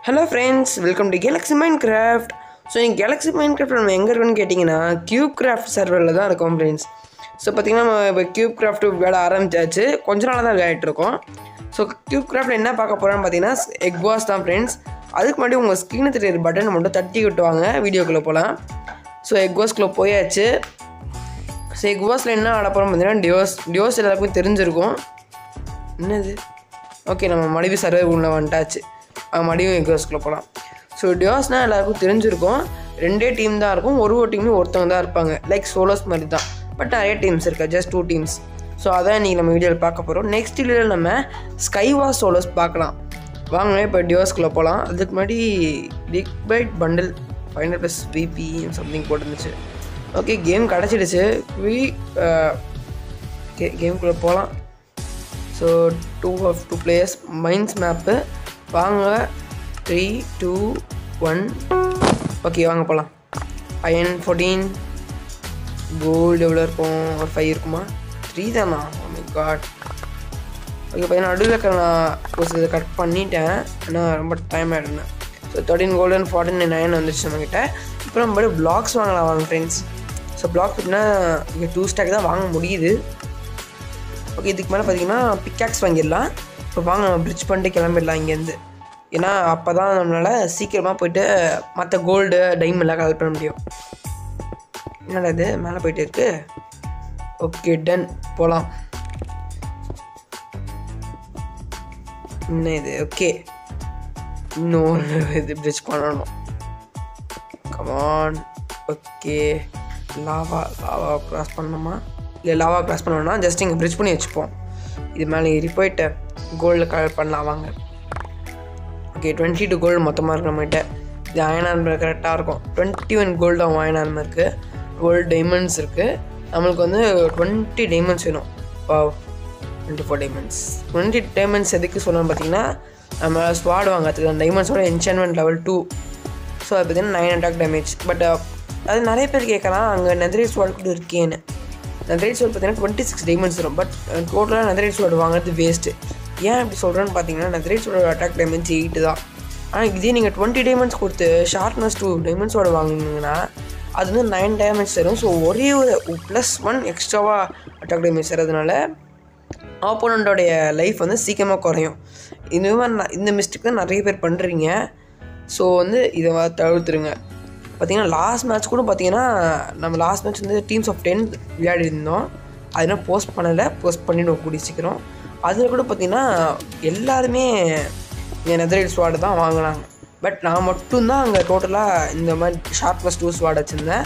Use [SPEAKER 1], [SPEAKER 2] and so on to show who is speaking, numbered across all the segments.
[SPEAKER 1] hello friends welcome to Galaxy Mind Craft so நீங்கள் Galaxy Mind Craft நம்ம எங்கே இருக்குன்னு கேட்டிங்கன்னா கியூப் கிராஃப்ட் சர்வரில் தான் இருக்கோம் ஃப்ரெண்ட்ஸ் ஸோ பார்த்தீங்கன்னா நம்ம இப்போ கியூப் கிராஃப்ட் விளையாட ஆரம்பிச்சாச்சு கொஞ்ச நாளாக தான் விளையாடிட்டு இருக்கோம் ஸோ கியூப் கிராஃப்ட் என்ன பார்க்க போகிறோன்னு பார்த்தீங்கன்னா எக் வாஸ் தான் ஃப்ரெண்ட்ஸ் அதுக்கு முன்னாடி உங்கள் ஸ்க்ரீனு தெரியுற பட்டன் மட்டும் தட்டி விட்டுவாங்க வீடியோக்குள்ளே போகலாம் ஸோ எக் வாஸ்க்குள்ளே போயாச்சு ஸோ எக் வாஸில் என்ன ஆட போகிறோம் பார்த்தீங்கன்னா டியோஸ் டியோஸ் எல்லாருக்குமே தெரிஞ்சிருக்கும் என்னது ஓகே நம்ம மடிவு சர்வே உள்ள வந்துட்டாச்சு அஹ் மடிவு எக்ஸாஸ்குள்ளே போகலாம் ஸோ டியோஸ்னால் எல்லாருக்கும் தெரிஞ்சிருக்கும் ரெண்டே டீம் தான் இருக்கும் ஒரு ஒரு டீம்லேயும் ஒருத்தவங்க தான் இருப்பாங்க லைக் சோலோஸ் மாதிரி தான் பட் நிறைய டீம்ஸ் இருக்கா ஜஸ்ட் டூ டீம்ஸ் ஸோ அதான் இன்றைக்கி நம்ம வீடியோவில் பார்க்க போகிறோம் நெக்ஸ்ட் வீடியோவில் நம்ம ஸ்கைவா சோலோஸ் பார்க்கலாம் வாங்க இப்போ டியோஸ்குள்ளே போகலாம் அதுக்கு முன்னாடி big bite bundle five hundred plus VP something போட்டுருந்துச்சு ஓகே கேம் கிடச்சிடுச்சு வி கே கேம்குள்ளே போகலாம் so two of two players mines map வாங்க த்ரீ டூ ஒன் ஓகே வாங்க போகலாம் அயன் ஃபோர்டீன் கோல்டு எவ்வளோ இருக்கும் ஒரு ஃபைவ் இருக்குமா த்ரீ தானா மை காட் ஓகே பார்த்தீங்கன்னா நடுவில் இருக்க நான் ஒரு சில கட் பண்ணிட்டேன் ஏன்னா ரொம்ப டைம் ஆகிடுனேன் so thirteen golden forty nine வந்துச்சு நம்மக்கிட்ட இப்போ நம்ம பிளாக்ஸ் வாங்கலாம் வாங்க ஃப்ரெண்ட்ஸ் ஸோ பிளாக் பார்த்தீங்கன்னா இங்கே டூ ஸ்டாக் தான் வாங்க முடியுது ஓகே இதுக்கு மேலே பார்த்தீங்கன்னா பிக்காக்ஸ் வாங்கிடலாம் இப்போ வாங்க நம்ம பிரிட்ஜ் பண்ணிட்டு கிளம்பிடலாம் இங்கேருந்து ஏன்னா அப்போ தான் நம்மளால் சீக்கிரமாக போயிட்டு மற்ற கோல்டு டைமெல்லாம் கலெக்ட் பண்ண முடியும் என்னடா இது மேலே போயிட்டு இருக்கு ஓகே டன் போகலாம் என்ன இது ஓகே இன்னொரு இது பிரிட்ஜ் பண்ணணும் come on okay lava lava cross பண்ணணுமா இல்லை லாவா கிராஸ் பண்ணணும்னா ஜஸ்ட் இங்கே பிரிட்ஜ் பண்ணி வச்சுப்போம் இது மேலே ஏறி போயிட்டு கோல்டு கலர் பண்ணலாம் வாங்க ஓகே டுவெண்ட்டி டூ கோல்டு மொத்தமாக இருக்கு நம்மகிட்ட இது அயன் ஆர்மர் கரெக்டாக இருக்கும் டுவெண்ட்டி ஒன் கோல்டு ஆகும் அயன் ஆர்மர் இருக்குது கோல்டு டைமண்ட்ஸ் இருக்குது நம்மளுக்கு வந்து டுவெண்ட்டி டைமண்ட்ஸ் வேணும் twenty four diamonds twenty diamonds எதுக்கு சொன்னோம் பார்த்தீங்கன்னா நம்ம ஸ்வாட் வாங்கிறதுக்கு அந்த டைமண்ட்ஸோட என்சான்மெண்ட் லெவல் டூ ஸோ அது பார்த்தீங்கன்னா நைன் அட்டாக் டேமேஜ் பட் அது நிறைய பேர் கேட்கலாம் அங்கே நெதரே ஸ்வாட் கூட இருக்கேன்னு நெதரேட் ஸ்வாட் பார்த்தீங்கன்னா டுவெண்ட்டி சிக்ஸ் டைமண்ட்ஸ் வரும் பட் டோட்டலாக நெதரேட் ஸ்வாட் வாங்குறது வேஸ்ட்டு ஏன் இப்படி சொல்கிறேன்னு பார்த்தீங்கன்னா netherite sword attack diamonds eight தான் ஆனால் இதே நீங்கள் டுவெண்ட்டி டைமண்ட்ஸ் கொடுத்து ஷார்ப்னஸ் டூ டைமண்ட்ஸோட வாங்கினீங்கன்னா அது வந்து நைன் டேமேஜ் தரும் ஸோ ஒரே ஒரு ப்ளஸ் ஒன் எக்ஸ்ட்ராவாக அட்டாக் டேமேஜ் தரதுனால ஆப்போனண்ட்டோடைய லைஃப் வந்து சீக்கிரமாக குறையும் இந்த மாதிரி ந- இந்த மிஸ்டேக் தான் நிறைய பேர் பண்ணுறீங்க ஸோ வந்து இதை வ- தவிர்த்துருங்க பார்த்தீங்கன்னா லாஸ்ட் மேட்ச் கூட பார்த்தீங்கன்னா நம்ம லாஸ்ட் மேட்ச் வந்து டீம்ஸ் ஆஃப் டென் விளையாடி இருந்தோம் அதெல்லாம் போஸ்ட் பண்ணலை போஸ்ட் பண்ணிவிடுவோம் கூடிய சீக்கிரம் அதில் கூட பார்த்தீங்கன்னா எல்லாருமே என் நெதரைட் ஸ்வாடு தான் வாங்கினாங்க பட் நான் மட்டும்தான் அங்கே டோட்டலாக இந்த மாதிரி ஷார்ப்னஸ் டூ ஸ்வாட் வச்சுருந்தேன்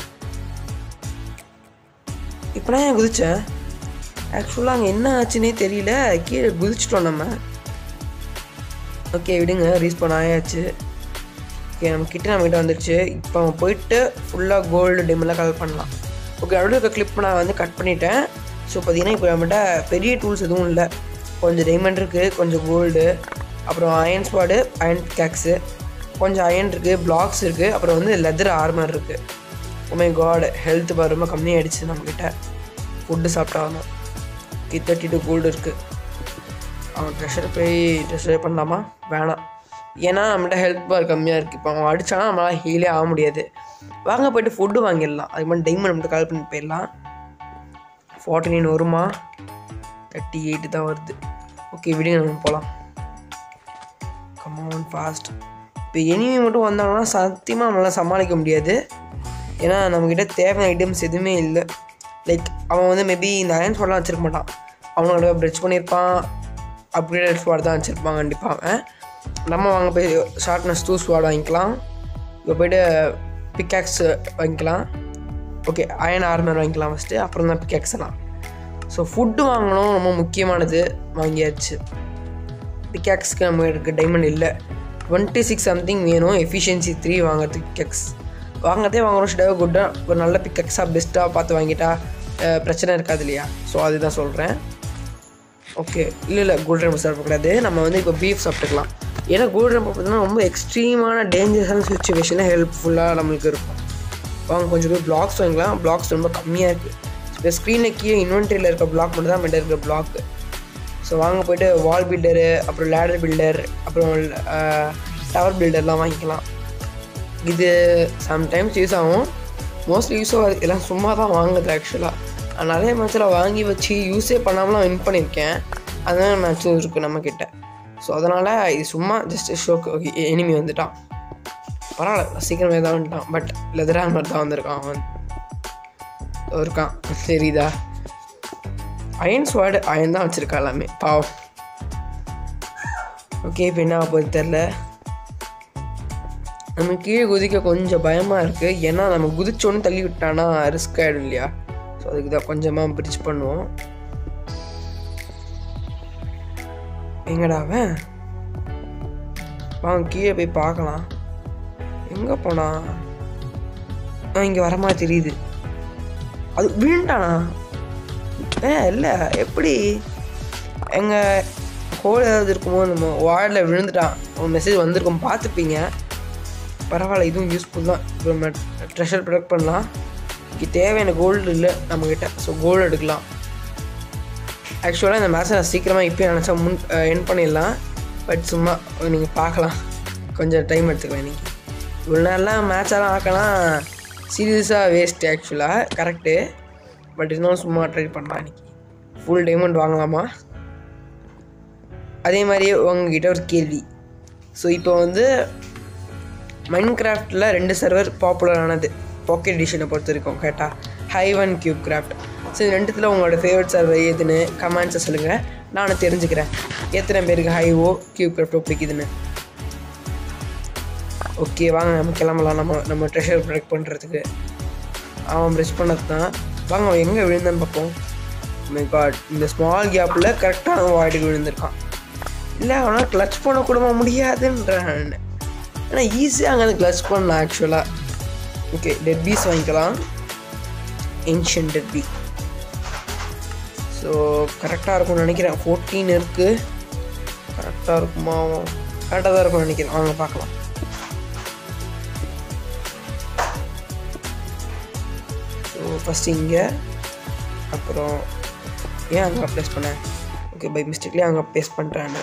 [SPEAKER 1] இப்போ நான் ஏன் குதித்தேன் ஆக்சுவலாக அங்கே என்ன ஆச்சுன்னே தெரியல கீழே குதிச்சிட்டோம் நம்ம ஓகே விடுங்க ரீஸ்பான் ஆயாச்சு ஓகே நம்ம கிட்ட நம்ம கிட்ட வந்துடுச்சு இப்போ நம்ம போயிட்டு ஃபுல்லாக கோல்டு டிம்மெல்லாம் கலெக்ட் பண்ணலாம் ஓகே நடுவில் இருக்க கிளிப் நான் வந்து கட் பண்ணிட்டேன் ஸோ பார்த்தீங்கன்னா இப்போ நம்மகிட்ட பெரிய டூல்ஸ் எதுவும் இல்லை கொஞ்சம் டைமண்ட் இருக்குது கொஞ்சம் கோல்டு அப்புறம் அயன் ஸ்பாடு அயன் கேக்ஸு கொஞ்சம் அயன் இருக்குது பிளாக்ஸ் இருக்குது அப்புறம் வந்து லெதர் ஆர்மர் இருக்குது உமே காட் ஹெல்த் பார் ரொம்ப கம்மியாயிடுச்சு நம்மக்கிட்ட ஃபுட்டு சாப்பிட்டாலும் ஓகே தேர்ட்டி டூ கோல்டு இருக்குது அவன் ட்ரெஷர் போய் ட்ரெஷர் பண்ணலாமா வேணாம் ஏன்னா நம்மகிட்ட ஹெல்த் பார் கம்மியாக இருக்குது இப்போ அவன் அடித்தானா நம்மளால் ஹீலே ஆக முடியாது வாங்க போயிட்டு ஃபுட்டு வாங்கிடலாம் அதுக்கு மாதிரி டைமண்ட் மட்டும் கால் பண்ணி போயிடலாம் ஃபார்ட்டி நைன் வருமா தேர்ட்டி எயிட்டு தான் வருது ஓகே விடுங்க நம்ம போகலாம் கமான் ஃபாஸ்ட் இப்போ எனிமி மட்டும் வந்தாங்கன்னா சத்தியமாக நம்மளால் சமாளிக்க முடியாது ஏன்னா நம்மக்கிட்ட தேவையான ஐட்டம்ஸ் எதுவுமே இல்லை லைக் அவன் வந்து மேபி இந்த அயன் ஸ்வாட்லாம் வச்சிருக்க மாட்டான் அவனோட பிரிட்ஜ் பண்ணியிருப்பான் அப்கிரேடட் ஸ்வாட் தான் வச்சுருப்பான் கண்டிப்பாக அவன் நம்ம வாங்க போய் ஷார்ட்னஸ் டூ ஸ்வாட் வாங்கிக்கலாம் இப்போ போய்ட்டு பிக்காக்ஸ் வாங்கிக்கலாம் ஓகே அயன் ஆர்மர் வாங்கிக்கலாம் ஃபஸ்ட்டு அப்புறம் தான் பிக்காக்ஸ் எல்லாம் ஸோ ஃபுட்டு வாங்கணும் ரொம்ப முக்கியமானது வாங்கியாச்சு பிக்காக்ஸ்க்கு நம்ம இருக்கு டைமண்ட் இல்லை டுவெண்ட்டி சிக்ஸ் சம்திங் வேணும் எஃபிஷியன்சி த்ரீ வாங்குறதுக்கு பிக்காக்ஸ் வாங்கதே வாங்குறோம் ஷிடாக குட்டாக ஒரு நல்ல பிக்காக்ஸாக பெஸ்ட்டாக பார்த்து வாங்கிட்டா அஹ், பிரச்சனை இருக்காது இல்லையா ஸோ அதுதான் சொல்கிறேன் ஓகே இல்லை இல்லை கோல்டன் ரம்பர் சாப்பிடக்கூடாது நம்ம வந்து இப்போ பீஃப் சாப்பிட்டுக்கலாம் ஏன்னா கோல்டன் ரம்பர் பார்த்தீங்கன்னா ரொம்ப எக்ஸ்ட்ரீமான டேஞ்சரஸான சுச்சுவேஷனில் ஹெல்ப்ஃபுல்லாக நம்மளுக்கு இருக்கும் வாங்க கொஞ்சம் போய் பிளாக்ஸ் வாங்கிக்கலாம் பிளாக்ஸ் ரொம்ப கம்மியாக இருக்குது இப்போ ஸ்க்ரீனில் கீழே இன்வென்ட்ரியில் இருக்க பிளாக் மட்டும் தான் நம்மகிட்ட இருக்கிற பிளாக்கு ஸோ வாங்க போயிட்டு வால் பில்டரு அப்புறம் லேடர் பில்டர் அப்புறம் டவர் பில்டர்லாம் வாங்கிக்கலாம் இது சம்டைம்ஸ் யூஸ் ஆகும் மோஸ்ட்லி யூஸ் ஆகாது எல்லாம் சும்மா தான் வாங்குது ஆக்சுவலாக நிறைய மேட்ச்சில் வாங்கி வச்சு யூஸே பண்ணாமலாம் வின் பண்ணியிருக்கேன் அதனால மேட்ச்சும் இருக்குது நம்மக்கிட்ட ஸோ அதனால் இது சும்மா ஜஸ்ட் ஷோக்கு ஓகே எனிமி வந்துட்டான் பரவாயில்ல சீக்கிரமே தான் வந்துட்டான் பட் லெதர் ஹேமர் தான் வந்திருக்கான் அவன் இருக்கான் தெரியுதா அயன் ஸ்வாடு அயன் தான் வச்சுருக்கா எல்லாமே பாவம் ஓகே இப்போ என்ன போகுது தெரில நம்ம கீழே குதிக்க கொஞ்சம் பயமாக இருக்குது ஏன்னா நம்ம குதிச்சோன்னு தள்ளி விட்டானா ரிஸ்க் ஆகிடும் இல்லையா ஸோ அதுக்கு தான் கொஞ்சமாக பிரிட்ஜ் பண்ணுவோம் எங்கடா அவன் வாங்க கீழே போய் பார்க்கலாம் எங்கே போனா இங்கே வர மாதிரி தெரியுது அது விழுண்டானா ஏ இல்லை எப்படி எங்கள் ஹோல் ஏதாவது இருக்குமோ நம்ம வார்டில் விழுந்துட்டான் ஒரு மெசேஜ் வந்திருக்கும் பார்த்துப்பீங்க பரவாயில்ல இதுவும் யூஸ்ஃபுல் தான் இப்போ நம்ம ட்ரெஷர் ப்ரொடக்ட் பண்ணலாம் இங்கே தேவையான கோல்டு இல்லை நம்மக்கிட்ட ஸோ கோல்டு எடுக்கலாம் ஆக்சுவலாக இந்த மேட்ச்சை நான் சீக்கிரமாக இப்போயே நினச்சா முன் என் பண்ணிடலாம் பட் சும்மா நீங்கள் பார்க்கலாம் கொஞ்சம் டைம் எடுத்துக்கலாம் இன்றைக்கி இவ்வளோ நேரம்லாம் மேட்செல்லாம் ஆக்கலாம் சீரியஸாக வேஸ்ட்டு ஆக்சுவலாக கரெக்டு பட் இருந்தாலும் சும்மா ட்ரை பண்ணலாம் இன்றைக்கி ஃபுல் டைமண்ட் வாங்கலாமா அதே மாதிரியே உங்ககிட்ட ஒரு கேள்வி ஸோ இப்போ வந்து மைண்ட் கிராஃப்டில் ரெண்டு சர்வர் பாப்புலரானது பாக்கெட் எடிஷனை பொறுத்த வரைக்கும் கேட்டால் ஹைவன் கியூப் கிராஃப்ட் ஸோ இது ரெண்டுத்தில் உங்களோட ஃபேவரட் சர்வர் எதுன்னு கமெண்ட்ஸை சொல்லுங்கள் நானும் தெரிஞ்சுக்கிறேன் எத்தனை பேருக்கு ஹைவோ கியூப் கிராஃப்டோ பிடிக்குதுன்னு ஓகே வாங்க நம்ம கிளம்பலாம் நம்ம நம்ம ட்ரெஷர் ப்ரொடக்ட் பண்ணுறதுக்கு அவன் ப்ரெஷ் பண்ணது தான் வாங்க அவன் எங்கே விழுந்தான்னு பார்ப்போம் மை காட் இந்த ஸ்மால் கேப்பில் கரெக்டாக அவன் வாய்டுக்கு விழுந்திருக்கான் இல்லை அவனால் கிளச் பண்ண கூட முடியாதுன்றான் ஏன்னா ஈஸியாக அங்கே வந்து கிளச் பண்ணலாம் ஆக்சுவலாக ஓகே டெட் பீஸ் வாங்கிக்கலாம் ஏன்ஷியன் டெட் பீ ஸோ கரெக்டாக இருக்கும்னு நினைக்கிறேன் ஃபோர்டீன் இருக்குது கரெக்டாக இருக்குமா கரெக்டாக தான் இருக்கும்னு நினைக்கிறேன் வாங்க பார்க்கலாம் ஸோ ஃபஸ்ட்டு இங்கே அப்புறம் ஏன் அங்கே ப்ளேஸ் பண்ணேன் ஓகே பை மிஸ்டேக்லேயே அங்கே ப்ளேஸ் பண்ணுறேன்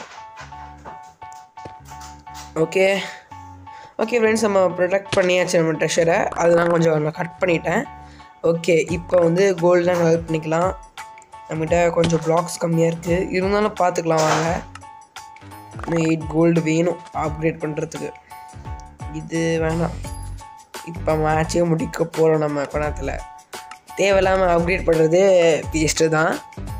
[SPEAKER 1] ஓகே ஓகே ஃப்ரெண்ட்ஸ் நம்ம ப்ரொடக்ட் பண்ணியாச்சு நம்ம ட்ரெஷரை அது நான் கொஞ்சம் நான் கட் பண்ணிட்டேன் ஓகே இப்போ வந்து கோல்டெலாம் கலெக்ட் பண்ணிக்கலாம் நம்மகிட்ட கொஞ்சம் பிளாக்ஸ் கம்மியாக இருக்குது இருந்தாலும் பார்த்துக்கலாம் வாங்க இன்னும் எயிட் கோல்டு வேணும் அப்கிரேட் பண்ணுறதுக்கு இது வேணாம் இப்போ மேட்சே முடிக்க போகிறோம் நம்ம பணத்தில் தேவையில்லாமல் அப்கிரேட் பண்ணுறது வேஸ்ட்டு தான்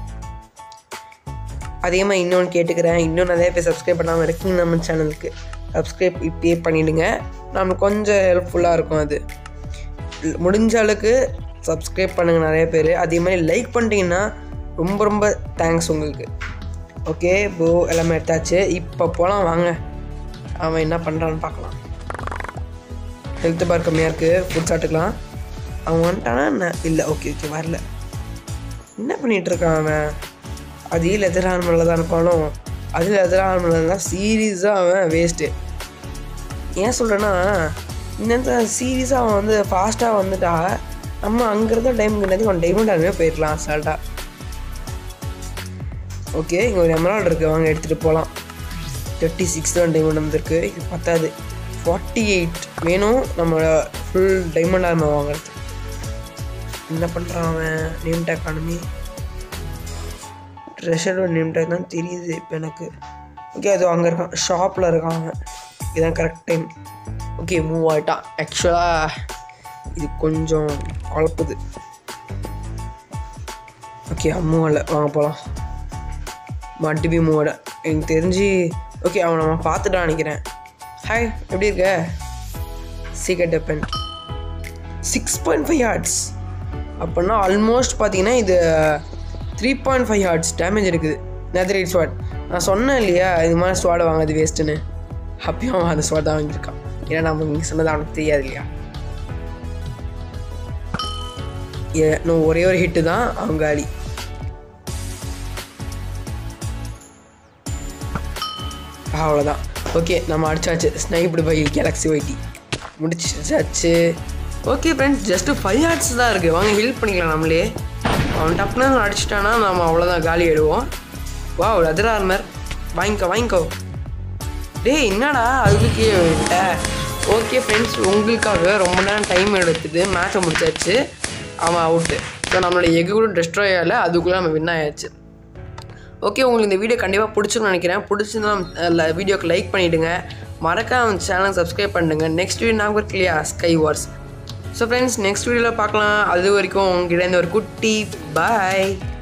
[SPEAKER 1] அதே மாதிரி இன்னொன்று கேட்டுக்கிறேன் இன்னும் நிறைய பேர் சப்ஸ்கிரைப் பண்ணாமல் இருக்கீங்க நம்ம சேனலுக்கு சப்ஸ்கிரைப் இப்பயே பண்ணிவிடுங்க நம்மளுக்கு கொஞ்சம் ஹெல்ப்ஃபுல்லாக இருக்கும் அது முடிஞ்ச அளவுக்கு சப்ஸ்கிரைப் பண்ணுங்கள் நிறைய பேர் அதே மாதிரி லைக் பண்ணிட்டீங்கன்னா ரொம்ப ரொம்ப தேங்க்ஸ் உங்களுக்கு ஓகே போ எல்லாமே எடுத்தாச்சு இப்போ போகலாம் வாங்க அவன் என்ன பண்ணுறான்னு பார்க்கலாம் ஹெல்த் பார் கம்மியாக இருக்குது ஃபுட் சாப்பிட்டுக்கலாம் அவன் வந்துட்டானா என்ன இல்லை ஓகே ஓகே வரல என்ன பண்ணிகிட்டு இருக்கான் அவன் அதே லெதர் ஆர்மரில் தான் இருப்பானோ அது லெதர் ஆர்மரில் இருந்தால் சீரியஸாக அவன் வேஸ்ட்டு ஏன் சொல்கிறேன்னா இந்த சீரியஸாக அவன் வந்து ஃபாஸ்ட்டாக வந்துட்டா நம்ம அங்கேருந்த டைமுக்கு என்னது அவன் டைமண்ட் ஆர்மே போயிடலாம் அசால்ட்டாக ஓகே இங்கே ஒரு எமரால்டு இருக்குது வாங்க எடுத்துகிட்டு போகலாம் தேர்ட்டி சிக்ஸ் தான் டைமண்ட் வந்திருக்கு இது பத்தாது ஃபார்ட்டி எயிட் வேணும் நம்மளோட ஃபுல் டைமண்ட் ஆர்மர் வாங்குறது என்ன பண்ணுறான் அவன் நேம் டேக் அனுமி ட்ரெஷரோட நேம் டேக் தான் தெரியுது இப்போ எனக்கு ஓகே அது அங்கே இருக்கான் ஷாப்பில் இருக்கான் அவன் இதுதான் கரெக்ட் டைம் ஓகே மூவ் ஆகிட்டான் ஆக்சுவலாக இது கொஞ்சம் குழப்புது ஓகே மூவ் இல்லை வாங்க போகலாம் மல்டிபி மூவோட எனக்கு தெரிஞ்சு ஓகே அவன் நம்ம பார்த்துட்டான் நினைக்கிறேன் ஹாய் எப்படி இருக்க சீக்கிரம் டெப்பன் சிக்ஸ் பாயிண்ட் ஃபைவ் ஹார்ட்ஸ் அப்படின்னா ஆல்மோஸ்ட் பார்த்தீங்கன்னா இது three point five hearts damage இருக்குது நெதரைட் ஸ்வாட் நான் சொன்னேன் இல்லையா இது மாதிரி ஸ்வாடை வாங்குறது வேஸ்ட்டுன்னு அப்பயும் அவன் அந்த ஸ்வாட் தான் வாங்கியிருக்கான் ஏன்னா நம்ம இங்கே சொன்னது அவனுக்கு தெரியாது இல்லையா ஏ இன்னும் ஒரே ஒரு ஹிட்டு தான் அவங்க காலி அவ்வளோதான் ஓகே நம்ம அடிச்சாச்சு ஸ்னைப்டு பை கேலக்ஸி ஒய்டி முடிச்சாச்சு okay friends just five hearts தான் இருக்குது வாங்க ஹெல்ப் பண்ணிக்கலாம் நம்மளே அவன் டப்புனு அடிச்சிட்டானா நம்ம அவ்வளோதான் காலி ஆயிடுவோம் வா லெதர் ஆர்மர் வாங்கிக்கோ வாங்கிக்கோ டேய் என்னடா அதுக்கு கீழே விட்ட ஓகே ஃப்ரெண்ட்ஸ் உங்களுக்காக ரொம்ப நேரம் டைம் எடுத்துட்டு மேட்சை முடிச்சாச்சு அவன் அவுட்டு ஸோ நம்மளோட எக்கு கூட டெஸ்ட்ராய் ஆகலை அதுக்குள்ளே நம்ம வின் ஆயாச்சு ஓகே உங்களுக்கு இந்த வீடியோ கண்டிப்பாக பிடிச்சுன்னு நினைக்கிறேன் பிடிச்சிருந்தா வீடியோக்கு லைக் பண்ணிவிடுங்க மறக்காம சேனல் சப்ஸ்கிரைப் பண்ணுங்க நெக்ஸ்ட் வீடியோ நான் ஒர்க் இல்லையா sky wars so friends next வீடியோவில் பார்க்கலாம் அது வரைக்கும் உங்ககிட்ட இந்த ஒரு குட்டி பாய்